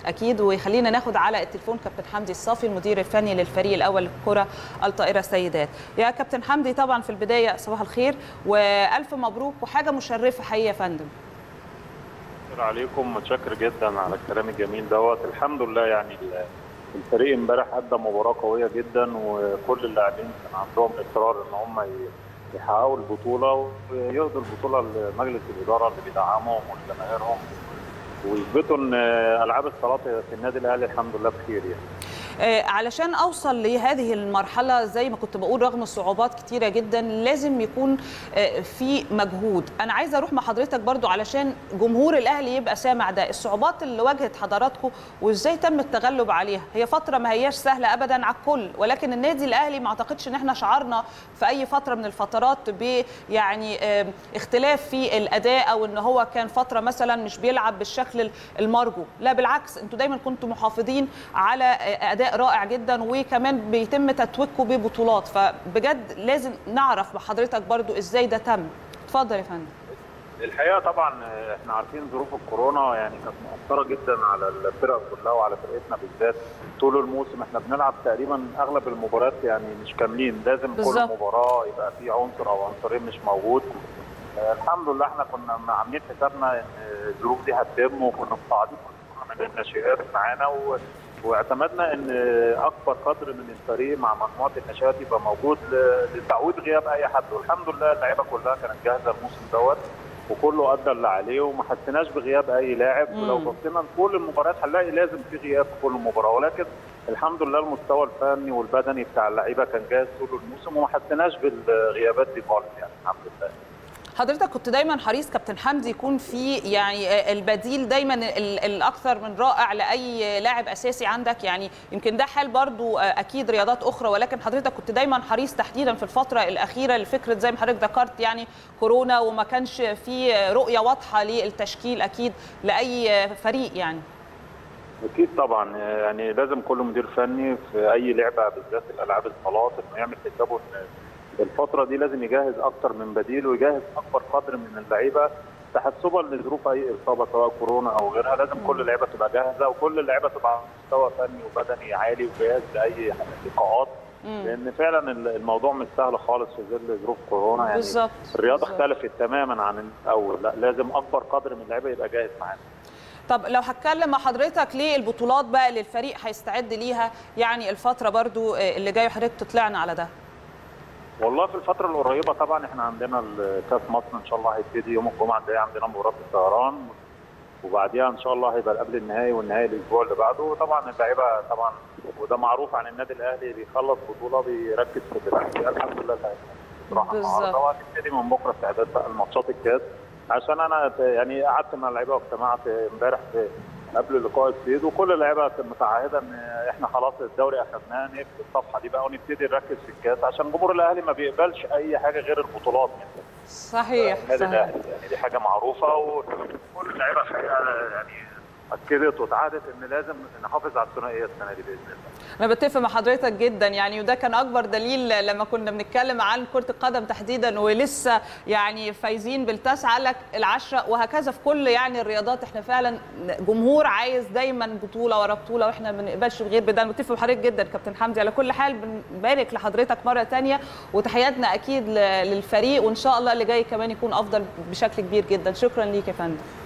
اكيد ويخلينا ناخد على التليفون كابتن حمدي الصافي المدير الفني للفريق الاول للكره الطائره السيدات يا كابتن حمدي طبعا في البدايه صباح الخير والف مبروك وحاجه مشرفه حقيقه يا فندم شكرا عليكم متشكر جدا على الكلام الجميل دوت الحمد لله يعني الفريق امبارح ادى مباراه قويه جدا وكل اللاعبين كان عندهم اصرار ان هم يحققوا البطوله ويهدوا البطوله لمجلس الاداره اللي بيدعمهم ولجماهيرهم ويثبتوا ان العاب الصالات في النادي الاهلي الحمد لله بخير يعني. علشان اوصل لهذه المرحله زي ما كنت بقول رغم الصعوبات كتيره جدا لازم يكون في مجهود انا عايزه اروح مع حضرتك برضو علشان جمهور الاهلي يبقى سامع ده الصعوبات اللي واجهت حضراتكم وازاي تم التغلب عليها هي فتره ما هياش سهله ابدا على الكل ولكن النادي الاهلي ما اعتقدش ان احنا شعرنا في اي فتره من الفترات ب يعني اختلاف في الاداء او ان هو كان فتره مثلا مش بيلعب بالشكل المرجو لا بالعكس انتوا دايما كنتوا محافظين على اداء اداء رائع جدا وكمان بيتم تتويجكم ببطولات فبجد لازم نعرف بحضرتك برضو ازاي ده تم اتفضل يا فندم الحقيقه طبعا احنا عارفين ظروف الكورونا يعني كانت مؤثره جدا على الفرق كلها وعلى فرقتنا بالذات طول الموسم احنا بنلعب تقريبا اغلب المباريات يعني مش كاملين لازم بالزبط. كل مباراه يبقى في عنصر او عنصرين مش موجود الحمد لله احنا كنا عاملين حسابنا ان الظروف دي هتتم وكنا مصاعدين من الناشئات معانا و... واعتمدنا ان اكبر قدر من الفريق مع مجموعه النشاط يبقى موجود لتعويض غياب اي حد والحمد لله اللعيبه كلها كانت جاهزه الموسم دوت وكله ادى اللي عليه وما حسيناش بغياب اي لاعب ولو بصينا لكل المباريات هنلاقي لازم في غياب في كل مباراه ولكن الحمد لله المستوى الفني والبدني بتاع اللعيبه كان جاهز طول الموسم وما حسيناش بالغيابات دي خالص يعني الحمد لله حضرتك كنت دايما حريص كابتن حمدي يكون في يعني البديل دايما الاكثر من رائع لاي لاعب اساسي عندك يعني يمكن ده حال برضو اكيد رياضات اخرى ولكن حضرتك كنت دايما حريص تحديدا في الفتره الاخيره لفكره زي ما حضرتك ذكرت يعني كورونا وما كانش في رؤيه واضحه للتشكيل اكيد لاي فريق يعني اكيد طبعا يعني لازم كل مدير فني في اي لعبه بالذات الالعاب الصالات انه يعمل حسابه ان الفترة دي لازم يجهز أكتر من بديل ويجهز أكبر قدر من اللعيبة تحسبا لظروف أي إصابة سواء كورونا أو غيرها لازم كل اللعيبة تبقى جاهزة وكل اللعيبة تبقى على مستوى فني وبدني عالي وجاهز لأي لقاءات لأن فعلا الموضوع مش سهل خالص في ظل ظروف كورونا يعني بالظبط الرياضة اختلفت تماما عن الأول لا لازم أكبر قدر من اللعيبة يبقى جاهز معانا طب لو هتكلم مع حضرتك ليه البطولات بقى اللي الفريق هيستعد ليها يعني الفترة برضو اللي جاية حضرتك تطلعنا على ده والله في الفترة القريبة طبعا احنا عندنا كاس مصر ان شاء الله هيبتدي يوم الجمعة الجاي عندنا مباراة الطيران وبعدها ان شاء الله هيبقى قبل النهائي والنهائي الاسبوع اللي بعده وطبعا اللعيبه طبعا وده معروف عن النادي الاهلي بيخلص بطولة بيركز في الدفاع الحمد لله راح النهارده وهنبتدي من بكره استعداد بقى لماتشات الكاس عشان انا يعني قعدت مع اللعيبه واجتمعت امبارح في قبل لقاء السيد وكل اللعيبه كانت متعهده ان احنا خلاص الدوري اخذناه نقفل الصفحه دي بقى ونبتدي نركز في الكاس عشان جمهور الاهلي ما بيقبلش اي حاجه غير البطولات يعني صحيح النادي صحيح الاهلي يعني دي حاجه معروفه وكل اللعيبه يعني اكدت واتعهدت ان لازم نحافظ على الثنائيه السنه دي باذن الله. انا بتفق مع حضرتك جدا يعني وده كان اكبر دليل لما كنا بنتكلم عن كره القدم تحديدا ولسه يعني فايزين بالتاسعه قال لك العشره وهكذا في كل يعني الرياضات احنا فعلا جمهور عايز دايما بطوله ورا بطوله واحنا ما بنقبلش غير بده انا بتفق مع حضرتك جدا كابتن حمدي على كل حال بنبارك لحضرتك مره ثانيه وتحياتنا اكيد للفريق وان شاء الله اللي جاي كمان يكون افضل بشكل كبير جدا شكرا ليك يا فندم